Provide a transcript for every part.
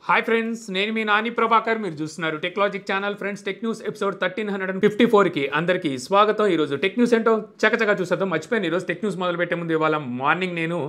hi friends నేను మీ నాని ప్రభాకర్ మీరు చూస్తున్నారు Technologic channel friends tech news episode thirteen hundred and fifty ఫోర్కి అందరికీ స్వాగతం ఈరోజు టెక్ న్యూస్ ఏంటో చకచకా చూసేద్దాం మర్చిపోయాను ఈరోజు టెక్ న్యూస్ మొదలు పెట్టే ముందు ఇవాళ మార్నింగ్ నేను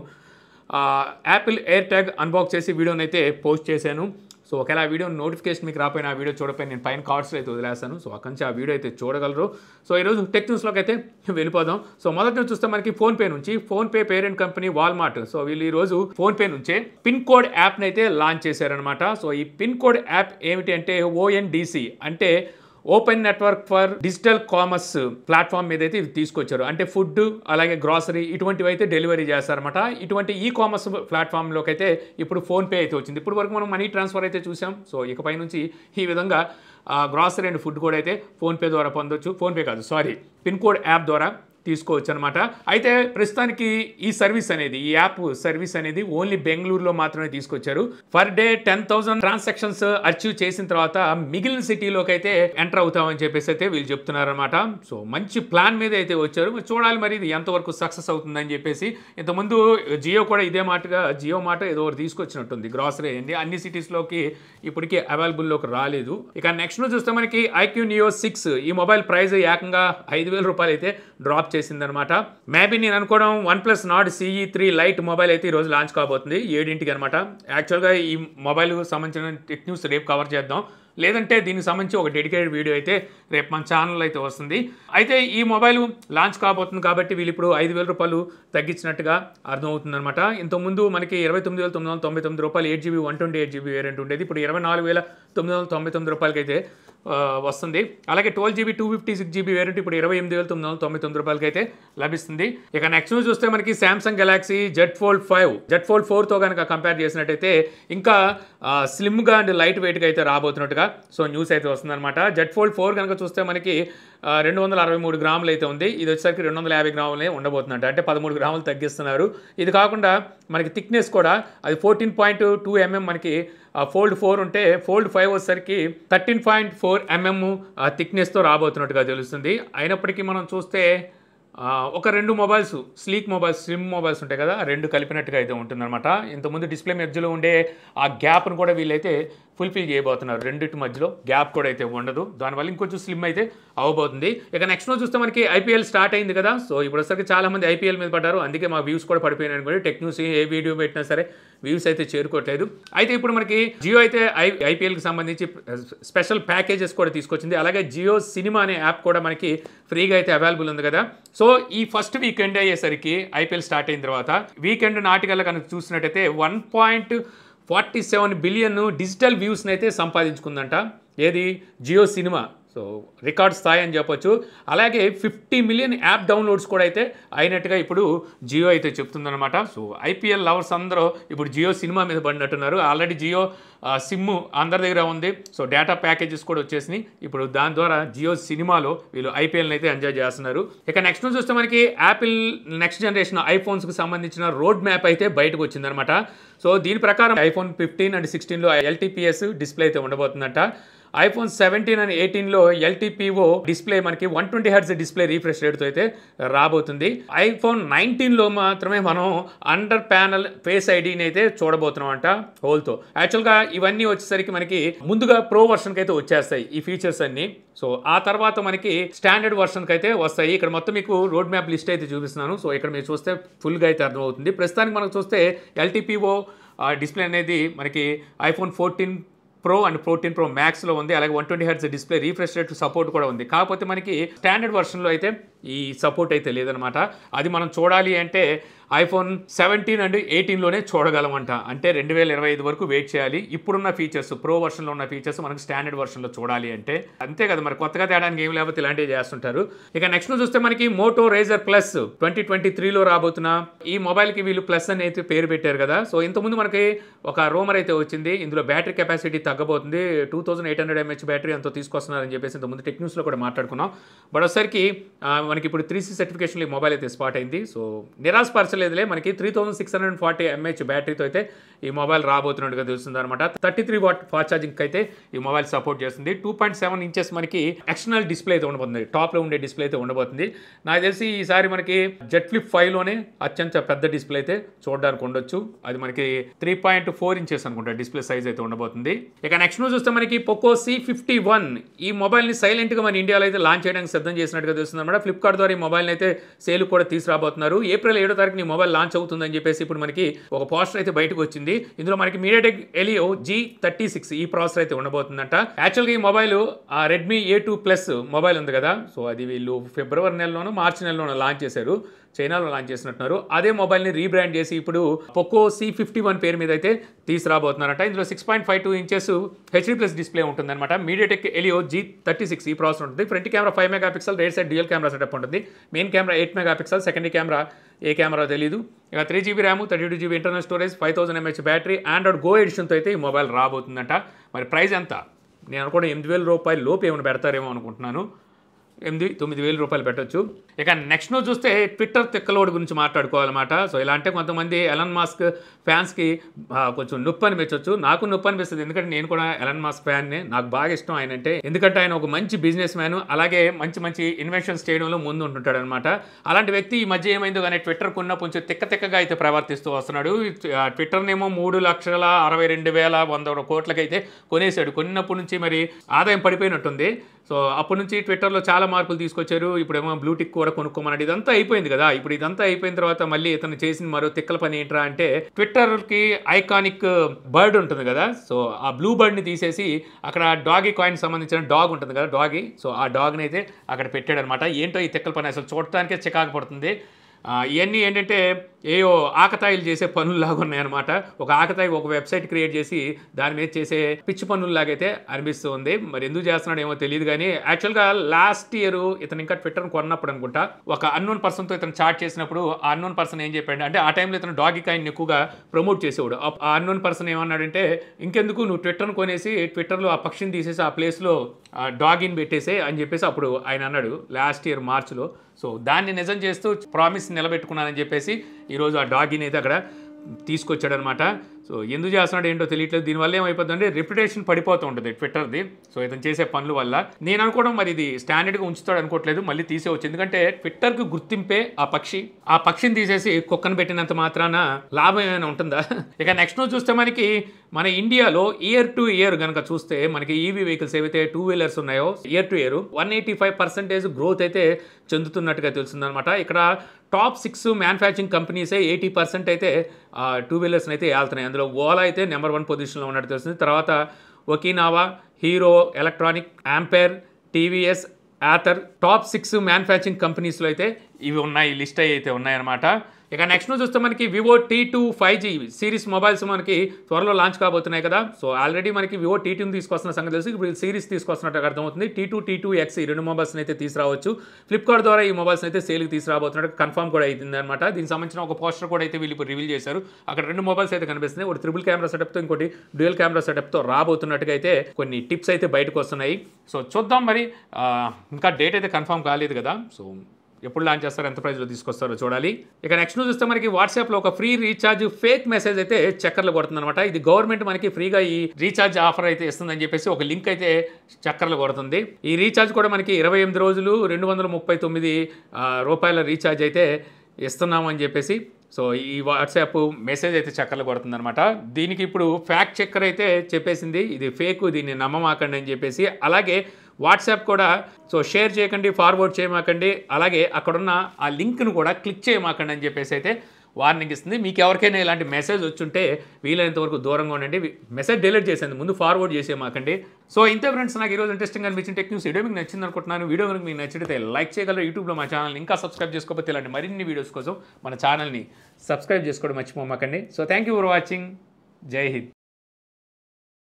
యాపిల్ ఎయిర్ ట్యాగ్ అన్బాక్స్ చేసి వీడియోని అయితే పోస్ట్ చేశాను సో ఒకవేళ ఆ వీడియో నోటిఫికేషన్ మీకు రాపోయిన ఆ వీడియో చూడపోయి నేను పైన కార్డ్స్లో అయితే వదిలేస్తాను సో అక్కడి నుంచి ఆ వీడియో అయితే చూడగలరు సో ఈరోజు టెక్ న్యూస్లోకి అయితే వెళ్ళిపోదాం సో మొదటి నుంచి చూస్తే మనకి ఫోన్పే నుంచి PhonePe parent company Walmart so వీళ్ళు ఈరోజు ఫోన్పే నుంచే పిన్ కోడ్ యాప్ని అయితే లాంచ్ చేశారనమాట సో ఈ పిన్ కోడ్ యాప్ ఏమిటి అంటే ఓఎన్డిసి అంటే open network for digital commerce platform మీద అయితే ఇవి తీసుకొచ్చారు అంటే ఫుడ్ అలాగే గ్రాసరీ ఇటువంటివి అయితే డెలివరీ చేస్తారన్నమాట ఇటువంటి ఈ కామర్స్ ప్లాట్ఫామ్లోకి అయితే ఇప్పుడు ఫోన్పే అయితే వచ్చింది ఇప్పుడు వరకు మనం మనీ ట్రాన్స్ఫర్ అయితే చూసాం సో ఇకపై నుంచి ఈ విధంగా గ్రాసరీ అండ్ ఫుడ్ కూడా అయితే ఫోన్పే ద్వారా పొందొచ్చు ఫోన్పే కాదు సారీ పిన్ కోడ్ యాప్ ద్వారా తీసుకోవచ్చు అనమాట అయితే ప్రస్తుతానికి ఈ సర్వీస్ అనేది ఈ యాప్ సర్వీస్ అనేది ఓన్లీ బెంగళూరులో మాత్రమే తీసుకొచ్చారు per day ten thousand transactions achieve చేసిన తర్వాత మిగిలిన సిటీలోకి అయితే ఎంటర్ అవుతామని చెప్పేసి అయితే వీళ్ళు చెప్తున్నారనమాట సో మంచి ప్లాన్ మీద అయితే వచ్చారు మరి చూడాలి మరి ఇది ఎంతవరకు సక్సెస్ అవుతుందని చెప్పేసి ఇంతకుముందు జియో కూడా ఇదే మాటగా జియో మాట ఏదో ఒకటి తీసుకొచ్చినట్టుంది గ్రాసరీ అండి అన్ని సిటీస్లోకి ఇప్పటికీ అవైలబుల్లోకి రాలేదు ఇక నెక్స్ట్ చూస్తే మనకి ఐక్యూ నియో సిక్స్ ఈ మొబైల్ ప్రైస్ ఏకంగా ఐదు వేల రూపాయలు అయితే డ్రాప్ చేసిందనమాట మేబీ నేను అనుకోవడం OnePlus Nord CE three lite mobile అయితే ఈరోజు లాంచ్ కాబోతుంది ఏడింటికి అనమాట యాక్చువల్గా ఈ మొబైల్ సంబంధించిన టెక్ న్యూస్ రేపు కవర్ చేద్దాం లేదంటే దీనికి సంబంధించి ఒక డెడికేటెడ్ వీడియో అయితే రేపు మన ఛానల్ అయితే వస్తుంది అయితే ఈ మొబైల్ లాంచ్ కాబోతుంది కాబట్టి వీళ్ళు ఇప్పుడు ఐదు వేల రూపాయలు తగ్గించినట్టుగా అర్థమవుతుంది అనమాట ఇంతకుముందు మనకి ఇరవై తొమ్మిది వేల తొమ్మిది వందల తొంభై తొమ్మిది రూపాయలు eight GB one twenty eight GB variant ఉండేది ఇప్పుడు ఇరవై నాలుగు వేల తొమ్మిది వందల తొంభై తొమ్మిది రూపాయలకి అయితే ఆ, వస్తుంది అలాగే twelve GB two fifty six GB variant ఇప్పుడు ఇరవై ఎనిమిది వేల తొమ్మిది వందల తొంభై తొమ్మిది రూపాయలకి అయితే లభిస్తుంది ఇక నెక్స్ట్ న్యూస్ చూస్తే మనకి Samsung Galaxy Z Fold five Z Fold ఫోర్తో కనుక కంపేర్ చేసినట్టయితే ఇంకా స్లిమ్గా అండ్ లైట్ వెయిట్గా అయితే రాబోతున్నట్టుగా సో న్యూస్ అయితే వస్తుందన్నమాట జెడ్ ఫోల్డ్ ఫోర్ కనుక చూస్తే మనకి ఆ, రెండు వందల అరవై మూడు గ్రాములు అయితే ఉంది ఇది వచ్చేసరికి రెండు వందల యాభై గ్రాములే ఉండబోతుందంట అంటే పదమూడు గ్రాములు తగ్గిస్తున్నారు ఇది కాకుండా మనకి థిక్నెస్ కూడా అది ఫోర్టీన్ పాయింట్ టూ ఎంఎం మనకి ఫోల్డ్ ఫోర్ ఉంటే ఫోల్డ్ ఫైవ్ వచ్చేసరికి థర్టీన్ పాయింట్ ఫోర్ ఎంఎం థిక్నెస్తో రాబోతున్నట్టుగా తెలుస్తుంది అయినప్పటికీ మనం చూస్తే ఆ, ఒక రెండు mobiles sleek mobiles slim mobiles ఉంటాయి కదా ఆ రెండు కలిపినట్టుగా అయితే ఉంటుందన్నమాట ఇంతకుముందు డిస్ప్లే మధ్యలో ఉండే ఆ గ్యాప్ను కూడా వీళ్ళైతే ఫుల్ఫిల్ చేయబోతున్నారు రెండింటి మధ్యలో గ్యాప్ కూడా అయితే ఉండదు దానివల్ల ఇంకొంచెం స్లిమ్ అయితే అవ్వబోతుంది ఇక నెక్స్ట్ రోజు చూస్తే మనకి ఐపీఎల్ స్టార్ట్ అయింది కదా సో ఇప్పుడు వచ్చరికి చాలా మంది ఐపీఎల్ మీద పడ్డారు అందుకే మా వ్యూస్ కూడా పడిపోయినాయి కూడా టెక్ న్యూస్ ఏ వీడియో పెట్టినా సరే వ్యూస్ అయితే చేరుకోవట్లేదు అయితే ఇప్పుడు మనకి జియో అయితే ఐ ఐపీఎల్కి సంబంధించి స్పెషల్ ప్యాకేజెస్ కూడా తీసుకొచ్చింది అలాగే జియో సినిమా అనే యాప్ కూడా మనకి ఫ్రీగా అయితే అవైలబుల్ ఉంది కదా సో ఈ ఫస్ట్ వీకెండ్ అయ్యేసరికి ఐపీఎల్ స్టార్ట్ అయిన తర్వాత వీకెండ్ నాటికల్లా కనుక చూసినట్టయితే one point forty seven billion digital వ్యూస్ని అయితే సంపాదించుకుందంట ఏది జియో సినిమా సో రికార్డ్ స్థాయి అని చెప్పొచ్చు అలాగే ఫిఫ్టీ మిలియన్ యాప్ డౌన్లోడ్స్ కూడా అయితే అయినట్టుగా ఇప్పుడు జియో అయితే చెప్తుందన్నమాట సో ఐపీఎల్ లవర్స్ అందరూ ఇప్పుడు జియో సినిమా మీద పడినట్టున్నారు ఆల్రెడీ జియో ఆ, సిమ్ అందరి దగ్గర ఉంది సో డేటా ప్యాకేజెస్ కూడా వచ్చేసినాయి ఇప్పుడు దాని ద్వారా జియో సినిమాలో వీళ్ళు ఐపీఎల్ని అయితే ఎంజాయ్ చేస్తున్నారు ఇక నెక్స్ట్ చూస్తే మనకి యాపిల్ నెక్స్ట్ జనరేషన్ ఐఫోన్స్కి సంబంధించిన రోడ్ మ్యాప్ అయితే బయటకు వచ్చిందనమాట సో దీని ప్రకారం ఐఫోన్ ఫిఫ్టీన్ అండ్ సిక్స్టీన్లో ఎల్టీపీఎస్ డిస్ప్లే అయితే ఉండబోతుందంట ఐఫోన్ సెవెంటీన్ అండ్ ఎయిటీన్లో ఎల్టీపీఓ డిస్ప్లే మనకి one twenty hertz display refresh రేట్తో అయితే రాబోతుంది ఐఫోన్ నైన్టీన్లో మాత్రమే మనం అండర్ ప్యానల్ ఫేస్ ఐడిని అయితే చూడబోతున్నాం అంట హోల్తో యాక్చువల్గా ఇవన్నీ వచ్చేసరికి మనకి ముందుగా ప్రో వర్షన్కి అయితే వచ్చేస్తాయి ఈ ఫీచర్స్ అన్ని సో ఆ తర్వాత మనకి స్టాండర్డ్ వర్షన్కి అయితే వస్తాయి ఇక్కడ మొత్తం మీకు రోడ్ మ్యాప్ లిస్ట్ అయితే చూపిస్తున్నాను సో ఇక్కడ మీరు చూస్తే ఫుల్గా అయితే అర్థమవుతుంది ప్రస్తుతానికి మనకు చూస్తే ఎల్టీపీఓ డిస్ప్లే అనేది మనకి iPhone fourteen pro and fourteen pro మ్యాక్స్లో ఉంది అలాగే one twenty hertz display refresh rate support కూడా ఉంది కాకపోతే మనకి స్టాండర్డ్ వర్షన్లో అయితే ఈ సపోర్ట్ అయితే లేదనమాట అది మనం చూడాలి అంటే ఐఫోన్ సెవెంటీన్ అండ్ ఎయిటీన్లోనే చూడగలమంట అంటే రెండు వేల ఇరవై ఐదు వరకు వెయిట్ చేయాలి ఇప్పుడున్న ఫీచర్స్ ప్రో వర్షన్లో ఉన్న ఫీచర్స్ మనకి స్టాండర్డ్ వర్షన్లో చూడాలి అంటే అంతే కదా మరి కొత్తగా తేడానికి ఏం లేకపోతే ఇలాంటివి చేస్తుంటారు ఇక నెక్స్ట్ చూస్తే మనకి Moto Razr plus twenty twenty త్రీలో రాబోతున్న ఈ మొబైల్కి వీళ్ళు ప్లస్ అని అయితే పేరు పెట్టారు కదా సో ఇంతకుముందు మనకి ఒక రూమర్ అయితే వచ్చింది ఇందులో బ్యాటరీ కెపాసిటీ తగ్గబోతుంది two thousand eight hundred mAh battery అంతా తీసుకొస్తున్నారని చెప్పేసి ఇంతకుముందు టెక్ న్యూస్లో కూడా మాట్లాడుకున్నాం బట్ ఒకసారికి మనకి ఇప్పుడు త్రీ సి సర్టిఫికేషన్లో ఈ మొబైల్ అయితే స్పాట్ అయింది సో నిరాశపరచలేదులే మనకి three thousand six hundred forty mAh బ్యాటరీతో అయితే ఈ మొబైల్ రాబోతున్నట్టుగా తెలుస్తుంది అనమాట thirty three watt fast charging అయితే ఈ మొబైల్ సపోర్ట్ చేస్తుంది టూ పాయింట్ సెవెన్ ఇంచెస్ మనకి ఎక్స్టర్నల్ డిస్ప్లే అయితే ఉండబోతుంది టాప్లో ఉండే డిస్ప్లే అయితే ఉండబోతుంది నాకు తెలిసి ఈసారి మనకి జెట్ ఫ్లిప్ ఫైవ్లోనే అత్యంత పెద్ద డిస్ప్లే అయితే చూడడానికి ఉండొచ్చు అది మనకి త్రీ పాయింట్ ఫోర్ ఇంచెస్ అనుకుంటా డిస్ప్లే సైజ్ అయితే ఉండబోతుంది ఇక నెక్స్ట్ న్యూస్ చూస్తే మనకి పోకో సి ఫిఫ్టీ వన్ ఈ మొబైల్ని సైలెంట్గా మన ఇండియాలో అయితే లాంచ్ చేయడానికి సిద్ధం చేసినట్టుగా తెలుస్తుంది అనమాట ఫ్లిప్కార్ట్ ద్వారా ఈ మొబైల్ని అయితే సేల్ కూడా తీసుకురాబోతున్నారు ఏప్రిల్ ఏడో తారీఖున ఈ మొబైల్ లాంచ్ అవుతుందని చెప్పేసి ఇప్పుడు మనకి ఒక పోస్టర్ అయితే బయటకు వచ్చింది ఇందులో మనకి MediaTek Helio G thirty six ఈ ప్రాసెసర్ అయితే ఉండబోతుందంట యాక్చువల్గా ఈ mobile Redmi A two plus mobile ఉంది కదా సో అది వీళ్ళు ఫిబ్రవరి నెలలోనూ మార్చి నెలలోనూ లాంచ్ చేశారు చైనాలో లాంచ్ చేసినట్టున్నారు అదే మొబైల్ని రీబ్రాండ్ చేసి ఇప్పుడు పొకో సి ఫిఫ్టీ వన్ పేరు మీద అయితే తీసుకురాబోతున్నారట ఇందులో six point five two inches HD plus display ఉంటుందన్నమాట MediaTek Helio G thirty six ఈ ప్రాసెసర్ ఉంటుంది front camera five megapixel right side dual camera setup ఉంటుంది main camera eight megapixel secondary camera ఏ camera తెలియదు ఇక three GB RAM thirty two GB internal storage five thousand mAh battery Android go ఎడిషన్తో అయితే ఈ mobile రాబోతుందంట మరి price ఎంత నేను అనుకోవడం ఎనిమిది వేల రూపాయలు లోపు ఏమైనా పెడతారేమో అనుకుంటున్నాను ఎనిమిది తొమ్మిది వేల రూపాయలు పెట్టొచ్చు ఇక నెక్స్ట్ నువ్వు చూస్తే ట్విట్టర్ తిక్కలోడి గురించి మాట్లాడుకోవాలన్నమాట సో ఇలా అంటే కొంతమంది ఎలన్ మాస్క్ ఫ్యాన్స్కి ఆ, కొంచెం నొప్పి అనిపించవచ్చు నాకు నొప్పి అనిపిస్తుంది ఎందుకంటే నేను కూడా ఎలన్ మాస్క్ ఫ్యాన్నే నాకు బాగా ఇష్టం ఆయన అంటే ఎందుకంటే ఆయన ఒక మంచి బిజినెస్ మ్యాన్ అలాగే మంచి మంచి ఇన్వెన్షన్స్ చేయడంలో ముందు ఉంటుంటాడు అనమాట అలాంటి వ్యక్తి ఈ మధ్య ఏమైందో కానీ ట్విట్టర్ కొన్న కొంచెం తిక్క తిక్కగా అయితే ప్రవర్తిస్తూ వస్తున్నాడు ఆ, ట్విట్టర్నేమో మూడు లక్షల అరవై రెండు వేల వంద కోట్లకైతే కొనేశాడు కొన్నప్పటి నుంచి మరి ఆదాయం పడిపోయినట్టుంది సో అప్పటి నుంచి ట్విట్టర్లో చాలా మార్పులు తీసుకొచ్చారు ఇప్పుడేమో బ్లూటిక్ కూడా కొనుక్కోమన్నాడు ఇదంతా అయిపోయింది కదా ఇప్పుడు ఇదంతా అయిపోయిన తర్వాత మళ్ళీ ఇతను చేసిన మరో తిక్కల పని ఏంట్రా అంటే ట్విట్టర్కి ఐకానిక్ బర్డ్ ఉంటుంది కదా సో ఆ బ్లూ బర్డ్ని తీసేసి అక్కడ డాగీ కాయిన్ సంబంధించిన డాగ్ ఉంటుంది కదా డాగీ సో ఆ డాగ్ని అయితే అక్కడ పెట్టాడు అనమాట ఏంటో ఈ తిక్కల పని అసలు చూడటానికే చికాకు పడుతుంది ఆ, ఇవన్నీ ఏంటంటే ఏయో ఆకతాయిలు చేసే పనుల్లాగా ఉన్నాయన్నమాట ఒక ఆకతాయి ఒక వెబ్సైట్ క్రియేట్ చేసి దాని మీద చేసే పిచ్చి పనుల్లాగైతే అనిపిస్తూ ఉంది మరి ఎందుకు చేస్తున్నాడు ఏమో తెలియదు కానీ యాక్చువల్గా లాస్ట్ ఇయర్ ఇతను ఇంకా ట్విట్టర్ కొన్నప్పుడు అనుకుంటా ఒక అన్నోన్ పర్సన్తో ఇతను చాట్ చేసినప్పుడు ఆ అన్నోన్ పర్సన్ ఏం చెప్పాడు అంటే ఆ టైంలో ఇతను డాగి కాయిన్ ఎక్కువగా ప్రమోట్ చేసేవాడు ఆ- ఆ అన్నోన్ పర్సన్ ఏమన్నాడంటే ఇంకెందుకు నువ్వు ట్విట్టర్ను కొనేసి ట్విట్టర్లో ఆ పక్షిని తీసేసి ఆ ప్లేస్లో డాగిన్ పెట్టేసే అని చెప్పేసి అప్పుడు ఆయన అన్నాడు లాస్ట్ ఇయర్ మార్చిలో సో దాన్ని నిజం చేస్తూ ప్రామిస్ నిలబెట్టుకున్నానని చెప్పేసి ఈరోజు ఆ డాగిని అయితే అక్కడ తీసుకొచ్చాడనమాట సో ఎందుకు చేస్తున్నాడు ఏంటో తెలియట్లేదు దీనివల్ల ఏమైపోతుందంటే రెప్యుటేషన్ పడిపోతూ ఉంటుంది ట్విట్టర్ది సో ఇతను చేసే పనుల వల్ల నేను అనుకోవడం మరి ఇది స్టాండర్డ్గా ఉంచుతాడు అనుకోవట్లేదు మళ్ళీ తీసేవచ్చు ఎందుకంటే ట్విట్టర్కి గుర్తింపే ఆ పక్షి ఆ పక్షిని తీసేసి కుక్కను పెట్టినంత మాత్రాన లాభం ఏమైనా ఉంటుందా ఇక నెక్స్ట్ నువ్వు చూస్తే మనకి మన ఇండియాలో ఇయర్ టు ఇయర్ కనుక చూస్తే మనకి ఈవీ వెహికల్స్ ఏవైతే టూ వీలర్స్ ఉన్నాయో year to year one eighty five percentage growth అయితే చెందుతున్నట్టుగా తెలుస్తుందన్నమాట ఇక్కడ టాప్ సిక్స్ మ్యానుఫ్యాక్చరింగ్ కంపెనీసే ఎయిటీ పర్సెంట్ అయితే టూ వీలర్స్ని అయితే వెళ్తున్నాయి అందులో ఓలా అయితే నెంబర్ వన్ పొజిషన్లో ఉన్నట్టు తెలుస్తుంది తర్వాత Okinawa Hero electronic Ampere TVS Ather top six manufacturing కంపెనీస్లో అయితే ఇవి ఉన్నాయి లిస్ట్ అయితే ఉన్నాయన్నమాట ఇక నెక్స్ట్ నువ్వు చూస్తే మనకి vivo T two five G series mobiles మనకి త్వరలో లాంచ్ కాబోతున్నాయి కదా సో ఆల్రెడీ మనకి వివో టీ టూని తీసుకొస్తున్న సంగతి తెలుసు ఇప్పుడు సిరీస్ తీసుకొస్తున్నట్టు అర్థమవుతుంది T two T two X ఈ రెండు మొబైల్స్ని అయితే తీసుకురావచ్చు ఫ్లిప్కార్ట్ ద్వారా ఈ మొబైల్స్ అయితే సేల్కి తీసుకురాబోతున్నట్టు కన్ఫర్మ్ కూడా అయింది అనమాట దీనికి సంబంధించిన ఒక పోస్టర్ కూడా అయితే వీళ్ళు ఇప్పుడు రివీల్ చేశారు అక్కడ రెండు మొబైల్స్ అయితే కనిపిస్తున్నాయి ఒకటి త్రిబుల్ కెమెరా సెటప్తో ఇంకోటి డ్యూయల్ కెమెరా సెటప్తో రాబోతున్నట్టుగా అయితే కొన్ని టిప్స్ అయితే బయటకు వస్తున్నాయి సో చూద్దాం మరి ఆ, ఇంకా డేట్ అయితే కన్ఫర్మ్ కాలేదు కదా సో ఎప్పుడు లాంచ్ చేస్తారో ఎంత ప్రైస్లో తీసుకొస్తారో చూడాలి ఇక నెక్స్ట్ న్యూస్ చూస్తే మనకి వాట్సాప్లో ఒక ఫ్రీ రీఛార్జ్ ఫేక్ మెసేజ్ అయితే చక్కర్లు కొడుతుంది అనమాట ఇది గవర్నమెంట్ మనకి ఫ్రీగా ఈ రీఛార్జ్ ఆఫర్ అయితే ఇస్తుందని చెప్పేసి ఒక లింక్ అయితే చక్కర్లు కొడుతుంది ఈ రీఛార్జ్ కూడా మనకి ఇరవై ఎనిమిది రోజులు రెండు వందల ముప్పై తొమ్మిది ఆ, రూపాయల రీఛార్జ్ అయితే ఇస్తున్నామని చెప్పేసి సో ఈ వాట్సాప్ మెసేజ్ అయితే చక్కర్లు కొడుతుంది అనమాట దీనికి ఇప్పుడు ఫ్యాక్ట్ చెక్కర్ అయితే చెప్పేసింది ఇది ఫేక్ దీన్ని నమ్మమాకండి అని చెప్పేసి అలాగే వాట్సాప్ కూడా సో షేర్ చేయకండి ఫార్వర్డ్ చేయమాకండి అలాగే అక్కడున్న ఆ లింక్ను కూడా క్లిక్ చేయమాకండి అని చెప్పేసి అయితే వార్నింగ్ ఇస్తుంది మీకు ఎవరికైనా ఇలాంటి మెసేజ్ వచ్చుంటే వీలైనంత వరకు దూరంగా ఉండండి మెసేజ్ డిలీట్ చేసేది ముందు ఫార్వర్డ్ చేసేమాకండి సో ఇంతే ఫ్రెండ్స్ నాకు ఈరోజు ఇంట్రెస్టింగ్ అనిపించిన టెక్ న్యూస్ వీడియో మీకు నచ్చింది అనుకుంటున్నాను వీడియో కనుక మీకు నచ్చితే లైక్ చేయగలరు యూట్యూబ్లో మా ఛానల్ ఇంకా సబ్స్క్రైబ్ చేసుకోకపోతే ఇలాంటి మరిన్ని వీడియోస్ కోసం మన ఛానల్ని సబ్స్క్రైబ్ చేసుకోవడం మర్చిపోమాకండి so thank you for watching జై హింద్